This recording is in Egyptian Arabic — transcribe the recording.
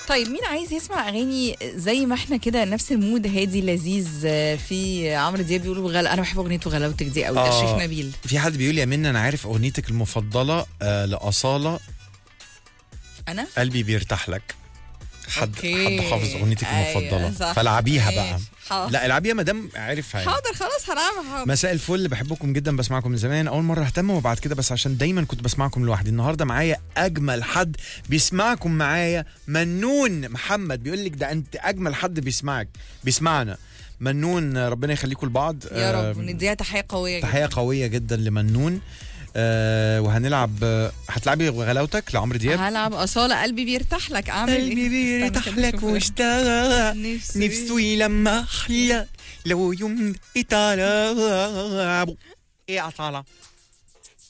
طيب مين عايز يسمع اغاني زي ما احنا كده نفس المود هادي لذيذ آه، في عمرو دياب بيقولوا غلا انا بحب اغنيه غلاوتك دي قوي ده آه. شريف نبيل في حد بيقول يا منى انا عارف اغنيتك المفضله آه لأصالة انا قلبي بيرتاح لك حد أوكي. حد حافظ اغنيتك أيوة، المفضله صح. فالعبيها بقى ماشي. حاضر. لا العبيها ما دام عارفها يعني. حاضر خلاص هلعبها حاضر مساء الفل بحبكم جدا بسمعكم من زمان اول مره اهتم وبعد كده بس عشان دايما كنت بسمعكم لوحدي النهارده معايا اجمل حد بيسمعكم معايا منون محمد بيقول لك ده انت اجمل حد بيسمعك بيسمعنا منون ربنا يخليكم لبعض يا رب آم، نديها تحيه قويه جدا. تحيه قويه جدا لمنون آه وهنلعب آه، هتلعبي غلاوتك لعمرو دياب هلعب اصاله قلبي بيرتاح لك اعمل قلبي ايه بيرتاح استنى كده لك أشوف واشتاق نفسي نفسه يلمح لك لو يوم اتعلى ايه يا صالة